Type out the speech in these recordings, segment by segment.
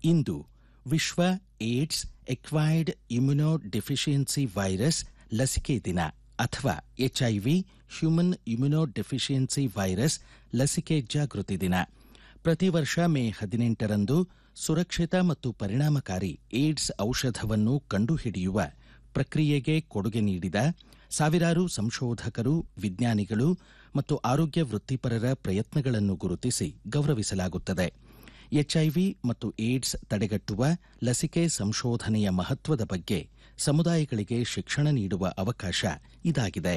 ಇಂದು ವಿಶ್ವ AIDS acquired immunodeficiency virus ಲಸಿಕೆ ದಿನ ಅಥವಾ HIV human immunodeficiency virus ಲಸಿಕೆ ಜಾಗೃತಿ ದಿನ ಪ್ರತಿ ವರ್ಷ ಮೇ ಹದಿನೆಂಟರಂದು ಸುರಕ್ಷಿತ ಮತ್ತು ಪರಿಣಾಮಕಾರಿ ಏಡ್ಸ್ ಔಷಧವನ್ನು ಕಂಡುಹಿಡಿಯುವ ಪ್ರಕ್ರಿಯೆಗೆ ಕೊಡುಗೆ ನೀಡಿದ ಸಾವಿರಾರು ಸಂಶೋಧಕರು ವಿಜ್ಞಾನಿಗಳು ಮತ್ತು ಆರೋಗ್ಯ ವೃತ್ತಿಪರರ ಪ್ರಯತ್ನಗಳನ್ನು ಗುರುತಿಸಿ ಗೌರವಿಸಲಾಗುತ್ತದೆ ಎಚ್ಐವಿ ಮತ್ತು ಏಡ್ಸ್ ತಡೆಗಟ್ಟುವ ಲಸಿಕೆ ಸಂಶೋಧನೆಯ ಮಹತ್ವದ ಬಗ್ಗೆ ಸಮುದಾಯಗಳಿಗೆ ಶಿಕ್ಷಣ ನೀಡುವ ಅವಕಾಶ ಇದಾಗಿದೆ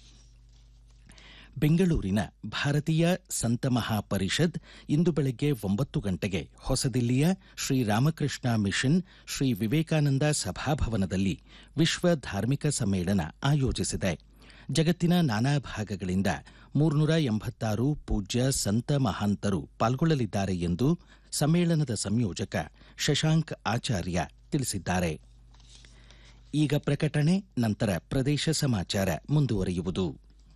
ಬೆಂಗಳೂರಿನ ಭಾರತೀಯ ಸಂತ ಮಹಾಪರಿಷದ್ ಇಂದು ಬೆಳಗ್ಗೆ ಒಂಬತ್ತು ಗಂಟೆಗೆ ಹೊಸದಿಲ್ಲಿಯ ಶ್ರೀ ರಾಮಕೃಷ್ಣ ಮಿಷನ್ ಶ್ರೀ ವಿವೇಕಾನಂದ ಸಭಾಭವನದಲ್ಲಿ ವಿಶ್ವ ಧಾರ್ಮಿಕ ಸಮ್ಮೇಳನ ಆಯೋಜಿಸಿದೆ ಜಗತ್ತಿನ ನಾನಾ ಭಾಗಗಳಿಂದ ಮೂರ್ನೂರ ಎಂಬತ್ತಾರು ಪೂಜ್ಯ ಸಂತ ಮಹಾಂತರು ಪಾಲ್ಗೊಳ್ಳಲಿದ್ದಾರೆ ಎಂದು ಸಮ್ಮೇಳನದ ಸಂಯೋಜಕ ಶಶಾಂಕ್ ಆಚಾರ್ಯ ತಿಳಿಸಿದ್ದಾರೆ ಈಗ ಪ್ರಕಟಣೆ ನಂತರ ಪ್ರದೇಶ ಸಮಾಚಾರ ಮುಂದುವರಿಯುವುದು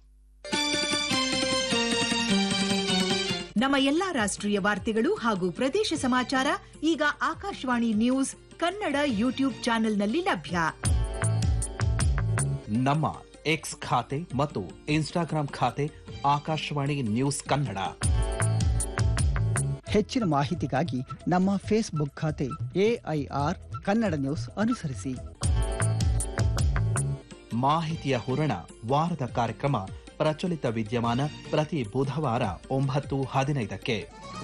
ನಮ್ಮ ಎಲ್ಲಾ ರಾಷ್ಟ್ರೀಯ ವಾರ್ತೆಗಳು ಹಾಗೂ ಪ್ರದೇಶ ಸಮಾಚಾರ ಈಗ ಆಕಾಶವಾಣಿ ನ್ಯೂಸ್ ಕನ್ನಡ ಯೂಟ್ಯೂಬ್ ಚಾನೆಲ್ನಲ್ಲಿ ಲಭ್ಯ ನಮ್ಮ ಎಕ್ಸ್ ಖಾತೆ ಮತ್ತು ಇನ್ಸ್ಟಾಗ್ರಾಂ ಖಾತೆ ಆಕಾಶವಾಣಿ ನ್ಯೂಸ್ ಕನ್ನಡ ಹೆಚ್ಚಿನ ಮಾಹಿತಿಗಾಗಿ ನಮ್ಮ ಫೇಸ್ಬುಕ್ ಖಾತೆ ಎಐಆರ್ ಕನ್ನಡ ನ್ಯೂಸ್ ಅನುಸರಿಸಿ ಮಾಹಿತಿಯ ಹೂರಣ ವಾರದ ಕಾರ್ಯಕ್ರಮ ಪ್ರಚಲಿತ ವಿದ್ಯಮಾನ ಪ್ರತಿ ಬುಧವಾರ ಒಂಬತ್ತು ಹದಿನೈದಕ್ಕೆ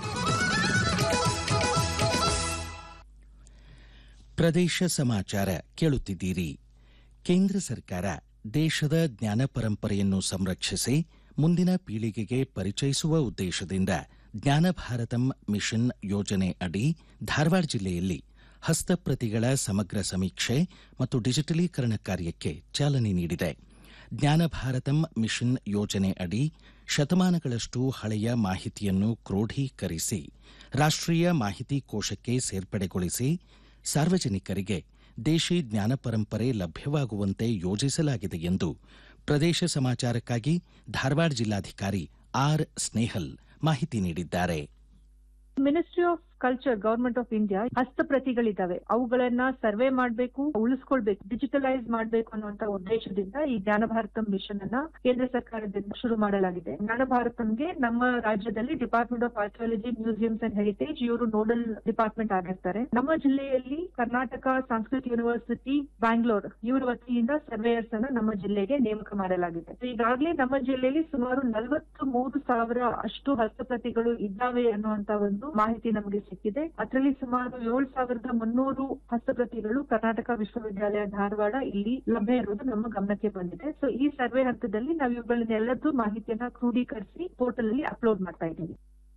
ಪ್ರದೇಶ ಸಮಾಚಾರ ಕೇಳುತ್ತಿದ್ದೀರಿ ಕೇಂದ್ರ ಸರ್ಕಾರ ದೇಶದ ಜ್ಞಾನ ಪರಂಪರೆಯನ್ನು ಸಂರಕ್ಷಿಸಿ ಮುಂದಿನ ಪೀಳಿಗೆಗೆ ಪರಿಚಯಿಸುವ ಉದ್ದೇಶದಿಂದ ಜ್ಞಾನ ಭಾರತಂ ಮಿಷನ್ ಯೋಜನೆ ಅಡಿ ಧಾರವಾಡ ಜಿಲ್ಲೆಯಲ್ಲಿ ಹಸ್ತಪ್ರತಿಗಳ ಸಮಗ್ರ ಸಮೀಕ್ಷೆ ಮತ್ತು ಡಿಜಿಟಲೀಕರಣ ಕಾರ್ಯಕ್ಕೆ ಚಾಲನೆ ನೀಡಿದೆ ಜ್ಞಾನ ಭಾರತಂ ಮಿಷನ್ ಯೋಜನೆ ಅಡಿ ಶತಮಾನಗಳಷ್ಟು ಹಳೆಯ ಮಾಹಿತಿಯನ್ನು ಕ್ರೋಢೀಕರಿಸಿ ರಾಷ್ಟ್ರೀಯ ಮಾಹಿತಿ ಕೋಶಕ್ಕೆ ಸೇರ್ಪಡೆಗೊಳಿಸಿ ಸಾರ್ವಜನಿಕರಿಗೆ ದೇಶಿ ಜ್ಞಾನ ಪರಂಪರೆ ಲಭ್ಯವಾಗುವಂತೆ ಯೋಜಿಸಲಾಗಿದೆ ಎಂದು ಪ್ರದೇಶ ಸಮಾಚಾರಕ್ಕಾಗಿ ಧಾರವಾಡ ಜಿಲ್ಲಾಧಿಕಾರಿ ಆರ್ ಸ್ನೇಹಲ್ ಮಾಹಿತಿ ನೀಡಿದ್ದಾರೆ Ministry of Culture Government of India ಹಸ್ತಪ್ರತಿಗಳಿದಾವೆ ಅವುಗಳನ್ನ ಸರ್ವೆ ಮಾಡಬೇಕು ಉಳಿಸ್ಕೊಳ್ಬೇಕು ಡಿಜಿಟಲೈಸ್ ಮಾಡಬೇಕು ಅನ್ನುವಂತ ಉದ್ದೇಶದಿಂದ ಈ ಜ್ಞಾನ ಭಾರತಂ ಮಿಷನ್ ಅನ್ನ ಕೇಂದ್ರ ಸರ್ಕಾರದಿಂದ ಶುರು ಮಾಡಲಾಗಿದೆ ಜ್ಞಾನ ಭಾರತಂಗೆ ನಮ್ಮ ರಾಜ್ಯದಲ್ಲಿ Department of Archaeology Museums and Heritage ಇವರು ನೋಡಲ್ ಡಿಪಾರ್ಟ್ಮೆಂಟ್ ಆಗಿರ್ತಾರೆ ನಮ್ಮ ಜಿಲ್ಲೆಯಲ್ಲಿ ಕರ್ನಾಟಕ ಸಂಸ್ಕೃತ ಯೂನಿವರ್ಸಿಟಿ ಬ್ಯಾಂಗ್ಳೂರ್ ಇವರ ವತಿಯಿಂದ ಸರ್ವೇಯರ್ಸ್ ಅನ್ನ ನಮ್ಮ ಜಿಲ್ಲೆಗೆ ನೇಮಕ ಮಾಡಲಾಗಿದೆ ಈಗಾಗಲೇ ನಮ್ಮ ಜಿಲ್ಲೆಯಲ್ಲಿ ಸುಮಾರು ನಲವತ್ತು ಮೂರು ಸಾವಿರ ಅಷ್ಟು ಹಸ್ತಪ್ರತಿಗಳು ಇದ್ದಾವೆ ಅನ್ನುವಂತ ಒಂದು ಮಾಹಿತಿ ನಮಗೆ ಸಿಕ್ಕಿದೆ ಅದರಲ್ಲಿ ಸುಮಾರು ಏಳು ಸಾವಿರದ ಮುನ್ನೂರು ಹಸ್ತಪ್ರತಿಗಳು ಕರ್ನಾಟಕ ವಿಶ್ವವಿದ್ಯಾಲಯ ಧಾರವಾಡ ಇಲ್ಲಿ ಲಭ್ಯ ಇರುವುದು ನಮ್ಮ ಗಮನಕ್ಕೆ ಬಂದಿದೆ ಸೊ ಈ ಸರ್ವೆ ಹಂತದಲ್ಲಿ ನಾವು ಇವುಗಳನ್ನೆಲ್ಲದೂ ಮಾಹಿತಿಯನ್ನ ಕ್ರೋಢೀಕರಿಸಿ ಪೋರ್ಟಲ್ ಅಲ್ಲಿ ಅಪ್ಲೋಡ್ ಮಾಡ್ತಾ ಇದ್ದೀವಿ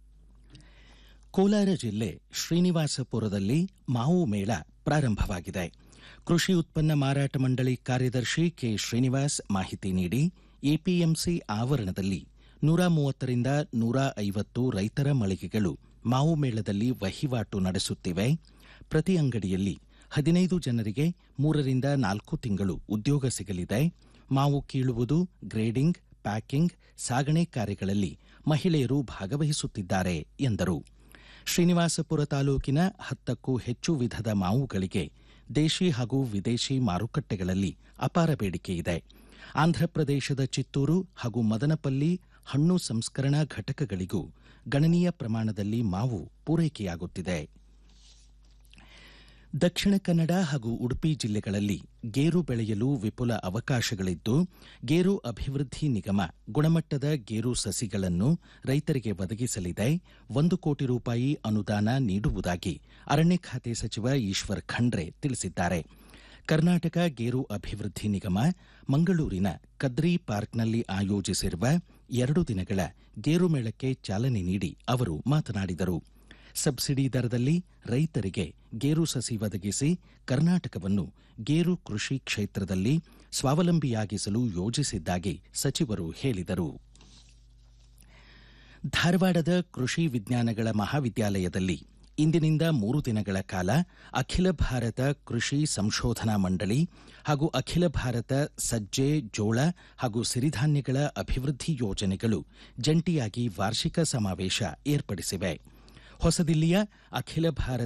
ಕೋಲಾರ ಜಿಲ್ಲೆ ಶ್ರೀನಿವಾಸಪುರದಲ್ಲಿ ಮಾವು ಮೇಳ ಪ್ರಾರಂಭವಾಗಿದೆ ಕೃಷಿ ಉತ್ಪನ್ನ ಮಾರಾಟ ಮಂಡಳಿ ಕಾರ್ಯದರ್ಶಿ ಕೆ ಶ್ರೀನಿವಾಸ್ ಮಾಹಿತಿ ನೀಡಿ ಎಪಿಎಂಸಿ ಆವರಣದಲ್ಲಿ ನೂರ ಮೂವತ್ತರಿಂದ ನೂರ ಐವತ್ತು ರೈತರ ಮಳಿಗೆಗಳು ಮಾವು ಮೇಳದಲ್ಲಿ ವಹಿವಾಟು ನಡೆಸುತ್ತಿವೆ ಪ್ರತಿ ಅಂಗಡಿಯಲ್ಲಿ ಹದಿನೈದು ಜನರಿಗೆ ಮೂರರಿಂದ ನಾಲ್ಕು ತಿಂಗಳು ಉದ್ಯೋಗ ಸಿಗಲಿದೆ ಮಾವು ಕೀಳುವುದು ಗ್ರೇಡಿಂಗ್ ಪ್ಯಾಕಿಂಗ್ ಸಾಗಣೆ ಕಾರ್ಯಗಳಲ್ಲಿ ಮಹಿಳೆಯರು ಭಾಗವಹಿಸುತ್ತಿದ್ದಾರೆ ಎಂದರು ಶ್ರೀನಿವಾಸಪುರ ತಾಲೂಕಿನ ಹತ್ತಕ್ಕೂ ಹೆಚ್ಚು ವಿಧದ ಮಾವುಗಳಿಗೆ ದೇಶಿ ಹಾಗೂ ವಿದೇಶಿ ಮಾರುಕಟ್ಟೆಗಳಲ್ಲಿ ಅಪಾರ ಬೇಡಿಕೆ ಇದೆ ಆಂಧ್ರಪ್ರದೇಶದ ಚಿತ್ತೂರು ಹಾಗೂ ಮದನಪಲ್ಲಿ ಹಣ್ಣು ಸಂಸ್ಕರಣಾ ಘಟಕಗಳಿಗೂ ಗಣನೀಯ ಪ್ರಮಾಣದಲ್ಲಿ ಮಾವು ಪೂರೈಕೆಯಾಗುತ್ತಿದೆ ದಕ್ಷಿಣ ಕನ್ನಡ ಹಾಗೂ ಉಡುಪಿ ಜಿಲ್ಲೆಗಳಲ್ಲಿ ಗೇರು ಬೆಳೆಯಲು ವಿಪುಲ ಅವಕಾಶಗಳಿದ್ದು ಗೇರು ಅಭಿವೃದ್ಧಿ ನಿಗಮ ಗುಣಮಟ್ಟದ ಗೇರು ಸಸಿಗಳನ್ನು ರೈತರಿಗೆ ಒದಗಿಸಲಿದೆ ಒಂದು ಕೋಟಿ ರೂಪಾಯಿ ಅನುದಾನ ನೀಡುವುದಾಗಿ ಅರಣ್ಯ ಖಾತೆ ಸಚಿವ ಈಶ್ವರ್ ಖಂಡ್ರೆ ತಿಳಿಸಿದ್ದಾರೆ ಕರ್ನಾಟಕ ಗೇರು ಅಭಿವೃದ್ಧಿ ನಿಗಮ ಮಂಗಳೂರಿನ ಕದ್ರಿ ಪಾರ್ಕ್ನಲ್ಲಿ ಆಯೋಜಿಸಿರುವ ಎರಡು ದಿನಗಳ ಗೇರು ಮೇಳಕ್ಕೆ ಚಾಲನೆ ನೀಡಿ ಅವರು ಮಾತನಾಡಿದರು ಸಬ್ಸಿಡಿ ದರದಲ್ಲಿ ರೈತರಿಗೆ ಗೇರು ಸಸಿ ಒದಗಿಸಿ ಕರ್ನಾಟಕವನ್ನು ಗೇರು ಕೃಷಿ ಕ್ಷೇತ್ರದಲ್ಲಿ ಸ್ವಾವಲಂಬಿಯಾಗಿಸಲು ಯೋಜಿಸಿದ್ದಾಗಿ ಸಚಿವರು ಹೇಳಿದರು ಧಾರವಾಡದ ಕೃಷಿ ವಿಜ್ಞಾನಗಳ ಮಹಾವಿದ್ಯಾಲಯದಲ್ಲಿ ಇಂದಿನಿಂದ ಮೂರು ದಿನಗಳ ಕಾಲ ಅಖಿಲ ಭಾರತ ಕೃಷಿ ಸಂಶೋಧನಾ ಮಂಡಳಿ ಹಾಗೂ ಅಖಿಲ ಭಾರತ ಸಜ್ಜೆ ಜೋಳ ಹಾಗೂ ಸಿರಿಧಾನ್ಯಗಳ ಅಭಿವೃದ್ಧಿ ಯೋಜನೆಗಳು ಜಂಟಿಯಾಗಿ ವಾರ್ಷಿಕ ಸಮಾವೇಶ ಏರ್ಪಡಿಸಿವೆ ಹೊಸದಿಲ್ಲಿಯ ಅಖಿಲ ಭಾರತ